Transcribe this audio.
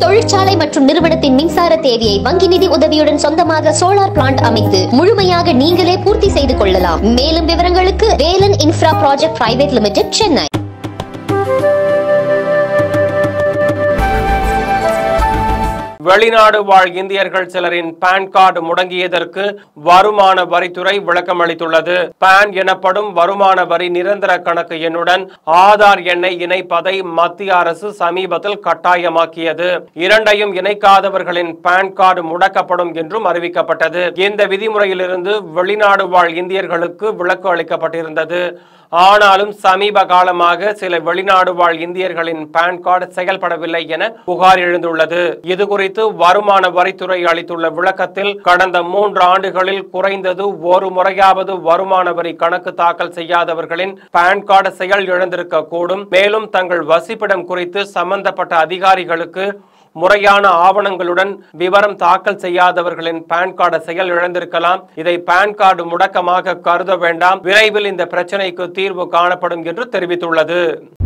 தொழிற்சாலை மற்றும் நிறுவனத்தின் மின்சார தேவையை வங்கி நிதி உதவியுடன் சொந்தமாக சோலார் பிளான்ட் அமைத்து முழுமையாக நீங்களே பூர்த்தி செய்து கொள்ளலாம் மேலும் விவரங்களுக்கு Velan infra project private limited Chennai வெளிநாடு வாழ் இந்தியர்கள் சிலரின் பான் கார்டு முடங்கியதற்கு வருமான வரித்துறை விளக்கம் அளித்துள்ளது பான் எனப்படும் வருமான வரி நிரந்தர கணக்கு எண்ணுடன் ஆதார் எண்ணை இணைப்பதை மத்திய அரசு சமீபத்தில் கட்டாயமாக்கியது இரண்டையும் இணைக்காதவர்களின் பான் கார்டு முடக்கப்படும் என்றும் அறிவிக்கப்பட்டது இந்த விதிமுறையிலிருந்து வெளிநாடு வாழ் இந்தியர்களுக்கு விலக்கு அளிக்கப்பட்டிருந்தது ஆனாலும் சமீப காலமாக சில வெளிநாடு வாழ் இந்தியர்களின் பான் கார்டு செயல்படவில்லை என புகார் எழுந்துள்ளது இது குறித்து வருமான வரித்துறை அளித்துள்ள விளக்கத்தில் கடந்த மூன்று ஆண்டுகளில் குறைந்தது ஒரு முறையாவது வருமான வரி கணக்கு தாக்கல் செய்யாதவர்களின் பான் கார்டு செயல் இழந்திருக்க கூடும் மேலும் தங்கள் வசிப்பிடம் குறித்து சம்பந்தப்பட்ட அதிகாரிகளுக்கு முறையான ஆவணங்களுடன் விவரம் தாக்கல் செய்யாதவர்களின் பான் கார்டு செயல் இழந்திருக்கலாம் இதை பான் கார்டு முடக்கமாக கருத வேண்டாம் விரைவில் இந்த பிரச்சனைக்கு தீர்வு காணப்படும் என்று தெரிவித்துள்ளது